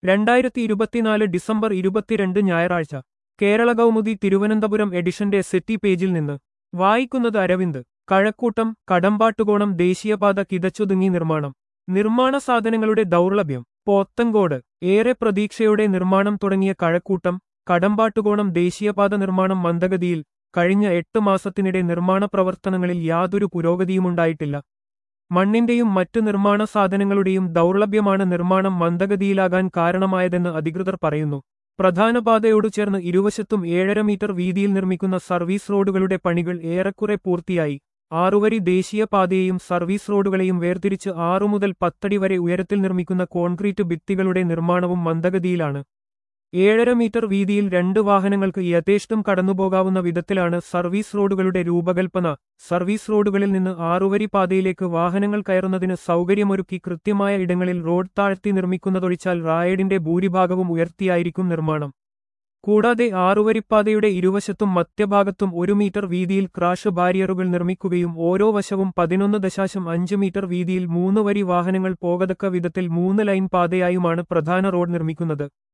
രണ്ടായിരത്തി ഇരുപത്തിനാല് ഡിസംബർ ഇരുപത്തിരണ്ട് ഞായറാഴ്ച കേരള കൗമുദി തിരുവനന്തപുരം എഡിഷന്റെ സിറ്റി പേജിൽ നിന്ന് വായിക്കുന്നത് അരവിന്ദ് കഴക്കൂട്ടം കടമ്പാട്ടുകോണം ദേശീയപാത കിതച്ചൊതുങ്ങി നിർമ്മാണം നിർമ്മാണ സാധനങ്ങളുടെ ദൗർലഭ്യം പോത്തങ്കോട് ഏറെ പ്രതീക്ഷയോടെ നിർമ്മാണം തുടങ്ങിയ കഴക്കൂട്ടം കടമ്പാട്ടുകോണം ദേശീയപാത നിർമ്മാണം മന്ദഗതിയിൽ കഴിഞ്ഞ എട്ട് മാസത്തിനിടെ നിർമ്മാണ പ്രവർത്തനങ്ങളിൽ യാതൊരു പുരോഗതിയുമുണ്ടായിട്ടില്ല മണ്ണിന്റെയും മറ്റു നിർമ്മാണ സാധനങ്ങളുടെയും ദൗർലഭ്യമാണ് നിർമ്മാണം മന്ദഗതിയിലാകാൻ കാരണമായതെന്ന് അധികൃതർ പറയുന്നു പ്രധാന പാതയോടു ചേർന്ന് ഇരുവശത്തും ഏഴര മീറ്റർ വീതിയിൽ നിർമ്മിക്കുന്ന സർവീസ് റോഡുകളുടെ പണികൾ ഏറെക്കുറെ പൂർത്തിയായി ആറുവരി ദേശീയപാതയെയും സർവീസ് റോഡുകളെയും വേർതിരിച്ച് ആറു മുതൽ പത്തടി വരെ ഉയരത്തിൽ നിർമ്മിക്കുന്ന കോൺക്രീറ്റ് ഭിത്തികളുടെ നിർമ്മാണവും മന്ദഗതിയിലാണ് ഏഴര മീറ്റർ വീതിയിൽ രണ്ട് വാഹനങ്ങൾക്ക് യഥേഷ്ടം കടന്നുപോകാവുന്ന വിധത്തിലാണ് സർവീസ് റോഡുകളുടെ രൂപകൽപ്പന സർവീസ് റോഡുകളിൽ നിന്ന് ആറുവരി പാതയിലേക്ക് വാഹനങ്ങൾ കയറുന്നതിന് സൗകര്യമൊരുക്കി കൃത്യമായ ഇടങ്ങളിൽ റോഡ് താഴ്ത്തി നിർമ്മിക്കുന്നതൊഴിച്ചാൽ റായഡിന്റെ ഭൂരിഭാഗവും ഉയർത്തിയായിരിക്കും നിർമ്മാണം കൂടാതെ ആറുവരിപ്പാതയുടെ ഇരുവശത്തും മധ്യഭാഗത്തും ഒരു മീറ്റർ വീതിയിൽ ക്രാഷ് ബാരിയറുകൾ നിർമ്മിക്കുകയും ഓരോ വശവും പതിനൊന്ന് ദശാശം അഞ്ച് മീറ്റർ വീതിയിൽ മൂന്ന് വരി വാഹനങ്ങൾ പോകതക്ക വിധത്തിൽ മൂന്ന് ലൈൻ പാതയായുമാണ് പ്രധാന റോഡ് നിർമ്മിക്കുന്നത്